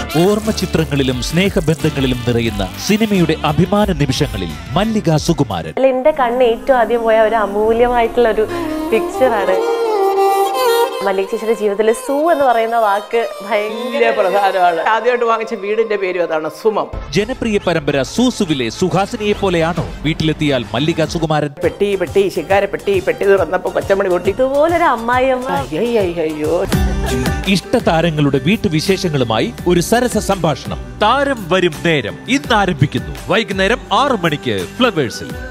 ഓർമ്മ ചിത്രങ്ങളിലും സ്നേഹബന്ധങ്ങളിലും നിറയുന്ന സിനിമയുടെ അഭിമാന നിമിഷങ്ങളിൽ മല്ലിക സുകുമാരൻ അല്ല എന്റെ കണ്ണ് ഏറ്റവും ആദ്യം പോയ ഒരു അമൂല്യമായിട്ടുള്ള ഒരു പിക്ചറാണ് മല്ലിക ചേച്ചിയുടെ ജീവിതത്തിൽ സു എന്ന് പറയുന്ന വാക്ക് ഭയങ്കര വലിയ പ്രധാനമാണ് ആദ്യമായിട്ട് വാങ്ങിച്ച വീടിന്റെ പേരും അതാണ് സുമം ജനപ്രിയ പരമ്പര സൂസുവിലെ സുഹാസിനിയെ പോലെയാണോ വീട്ടിലെത്തിയാൽ മല്ലിക സുകുമാരൻ പെട്ടി പെട്ടി ശിക്കാര പെട്ടി പെട്ടി തുറന്നപ്പോ കൊച്ചമണി പൊട്ടി ഇതുപോലൊരു അമ്മായിയമ്മ അയ്യോ ഇഷ്ടതാരങ്ങളുടെ വീട്ടുവിശേഷങ്ങളുമായി ഒരു സരസ സംഭാഷണം താരം വരും നേരം ഇന്ന് ആരംഭിക്കുന്നു വൈകുന്നേരം ആറു മണിക്ക് ഫ്ലവേഴ്സിൽ